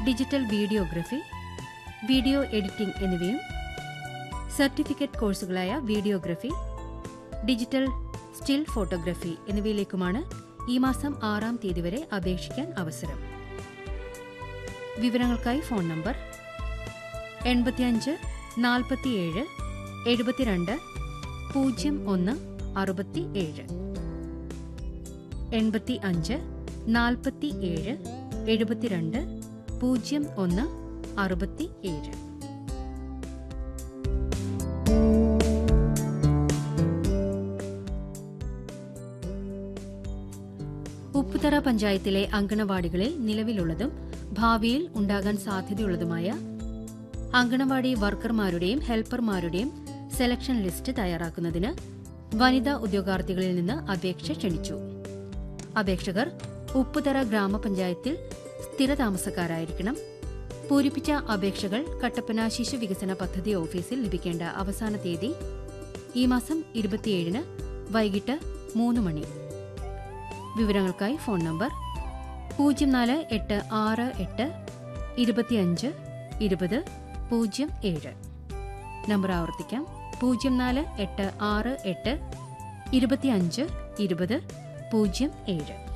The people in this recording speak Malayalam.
ഡിജിറ്റൽ വീഡിയോഗ്രഫി വീഡിയോ എഡിറ്റിംഗ് എന്നിവയും സർട്ടിഫിക്കറ്റ് കോഴ്സുകളായ വീഡിയോഗ്രഫി ഡിജിറ്റൽ സ്റ്റിൽ ഫോട്ടോഗ്രഫി എന്നിവയിലേക്കുമാണ് ഈ മാസം ആറാം തീയതി വരെ അപേക്ഷിക്കാൻ അവസരം വിവരങ്ങൾക്കായി ഫോൺ നമ്പർ എൺപത്തിയഞ്ച് നാൽപ്പത്തിയേഴ് എഴുപത്തിരണ്ട് പൂജ്യം ഒന്ന് അറുപത്തി ഏഴ് എൺപത്തി അഞ്ച് നാൽപ്പത്തി ഏഴ് എഴുപത്തിരണ്ട് പൂജ്യം ഒന്ന് അറുപത്തി ഏഴ് ഉപ്പുതറ പഞ്ചായത്തിലെ അങ്കണവാടികളിൽ നിലവിലുള്ളതും ഭാവിയിൽ ഉണ്ടാകാൻ സാധ്യതയുള്ളതുമായ അങ്കണവാടി വർക്കർമാരുടെയും ഹെൽപ്പർമാരുടെയും സെലക്ഷൻ ലിസ്റ്റ് തയ്യാറാക്കുന്നതിന് വനിതാ ഉദ്യോഗാർത്ഥികളിൽ നിന്ന് അപേക്ഷ ക്ഷണിച്ചു അപേക്ഷകർ ഉപ്പുതറ ഗ്രാമപഞ്ചായത്തിൽ സ്ഥിരതാമസക്കാരായിരിക്കണം പൂരിപ്പിച്ച അപേക്ഷകൾ കട്ടപ്പന ശിശു വികസന പദ്ധതി ഓഫീസിൽ ലഭിക്കേണ്ട അവസാന തീയതി ഈ മാസം ഇരുപത്തിയേഴിന് വൈകിട്ട് മൂന്ന് മണി വിവരങ്ങൾക്കായി ഫോൺ നമ്പർ പൂജ്യം നാല് എട്ട് ആറ് എട്ട് ഇരുപത്തിയഞ്ച് ഇരുപത് പൂജ്യം ഏഴ് നമ്പർ ആവർത്തിക്കാം പൂജ്യം നാല് എട്ട് ആറ് എട്ട് ഇരുപത്തിയഞ്ച് ഇരുപത് പൂജ്യം ഏഴ്